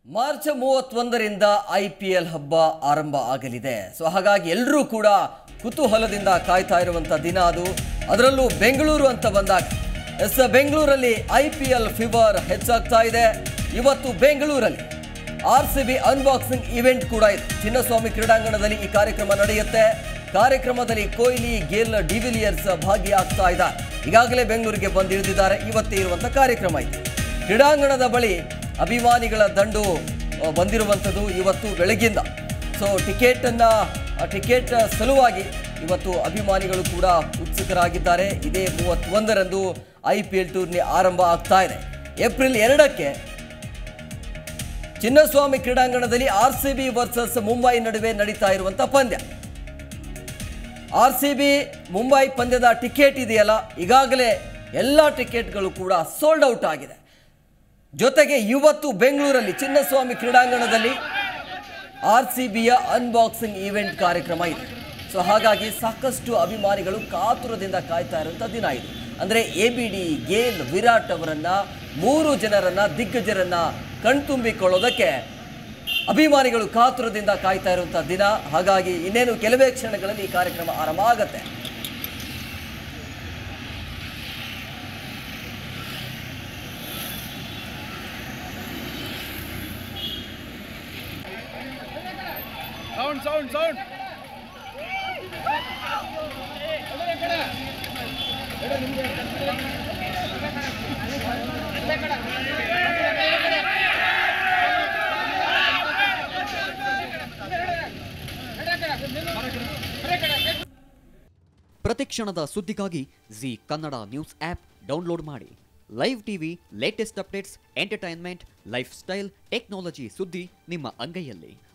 March ಮೂವತ್ತೊಂದರಿಂದ ಐ ಪಿ ಎಲ್ ಹಬ್ಬ ಆರಂಭ ಆಗಲಿದೆ ಸೊ ಹಾಗಾಗಿ ಎಲ್ಲರೂ ಕೂಡ ಕುತೂಹಲದಿಂದ ಕಾಯ್ತಾ ಇರುವಂಥ ದಿನ ಅದು ಅದರಲ್ಲೂ ಬೆಂಗಳೂರು ಅಂತ ಬಂದಾಗ ಎಸ್ ಬೆಂಗಳೂರಲ್ಲಿ ಐ ಪಿ ಎಲ್ ಫೀವರ್ ಹೆಚ್ಚಾಗ್ತಾ ಇದೆ ಇವತ್ತು ಬೆಂಗಳೂರಲ್ಲಿ R C B unboxing event ಕೂಡ ಇದೆ ಚಿನ್ನಸ್ವಾಮಿ ಕ್ರೀಡಾಂಗಣದಲ್ಲಿ ಈ ಕಾರ್ಯಕ್ರಮ ನಡೆಯುತ್ತೆ ಕಾರ್ಯಕ್ರಮದಲ್ಲಿ ಕೊಹ್ಲಿ ಗಿಲ್ ಡಿವಿಲಿಯರ್ಸ್ ಭಾಗಿಯಾಗ್ತಾ ಇದ್ದಾರೆ ಈಗಾಗಲೇ ಬೆಂಗಳೂರಿಗೆ ಬಂದಿಳಿದಿದ್ದಾರೆ ಇವತ್ತೇ ಇರುವಂಥ ಕಾರ್ಯಕ್ರಮ ಇದೆ ಕ್ರೀಡಾಂಗಣದ ಬಳಿ ಅಭಿಮಾನಿಗಳ ದಂಡು ಆ, ಬಂದಿರುವಂಥದ್ದು ಇವತ್ತು ಬೆಳಗಿಂದ ಸೊ ಟಿಕೆಟನ್ನು ಟಿಕೆಟ್ ಸಲುವಾಗಿ ಇವತ್ತು ಅಭಿಮಾನಿಗಳು ಕೂಡ ಉತ್ಸುಕರಾಗಿದ್ದಾರೆ ಇದೇ ಮೂವತ್ತೊಂದರಂದು ಐ ಪಿ ಎಲ್ ಟೂರ್ನಿ ಆರಂಭ ಆಗ್ತಾ ಇದೆ ಏಪ್ರಿಲ್ ಎರಡಕ್ಕೆ ಚಿನ್ನಸ್ವಾಮಿ ಕ್ರೀಡಾಂಗಣದಲ್ಲಿ ಆರ್ ಸಿ ಬಿ ವರ್ಸಸ್ ಮುಂಬೈ ನಡುವೆ ನಡೀತಾ ಇರುವಂಥ ಪಂದ್ಯ ಆರ್ ಸಿ ಬಿ ಮುಂಬೈ ಪಂದ್ಯದ ಟಿಕೆಟ್ ಇದೆಯಲ್ಲ ಈಗಾಗಲೇ ಎಲ್ಲ ಟಿಕೆಟ್ಗಳು ಕೂಡ ಸೋಲ್ಡ್ ಔಟ್ ಆಗಿದೆ ಜೊತೆಗೆ ಇವತ್ತು ಬೆಂಗಳೂರಲ್ಲಿ ಚಿನ್ನಸ್ವಾಮಿ ಕ್ರೀಡಾಂಗಣದಲ್ಲಿ ಆರ್ ಸಿ ಬಿಯ ಅನ್ಬಾಕ್ಸಿಂಗ್ ಈವೆಂಟ್ ಕಾರ್ಯಕ್ರಮ ಇದೆ ಸೊ ಹಾಗಾಗಿ ಸಾಕಷ್ಟು ಅಭಿಮಾನಿಗಳು ಕಾತುರದಿಂದ ಕಾಯ್ತಾ ಇರುವಂಥ ದಿನ ಇದು ಅಂದರೆ A B D Gayle Virat ಅವರನ್ನ ಮೂರು ಜನರನ್ನ ದಿಗ್ಗಜರನ್ನ ಕಣ್ತುಂಬಿಕೊಳ್ಳೋದಕ್ಕೆ ಅಭಿಮಾನಿಗಳು ಕಾತುರದಿಂದ ಕಾಯ್ತಾ ಇರುವಂಥ ದಿನ ಹಾಗಾಗಿ ಇನ್ನೇನು ಕೆಲವೇ ಕ್ಷಣಗಳಲ್ಲಿ ಈ ಕಾರ್ಯಕ್ರಮ ಆರಂಭ ಆಗತ್ತೆ Sound, sound, sound. ಪ್ರತಿಕ್ಷಣದ ಸುದ್ದಿಗಾಗಿ Zee Kannada news app download ಮಾಡಿ live TV latest updates entertainment life style technology ಸುದ್ದಿ ನಿಮ್ಮ ಅಂಗೈಯಲ್ಲಿ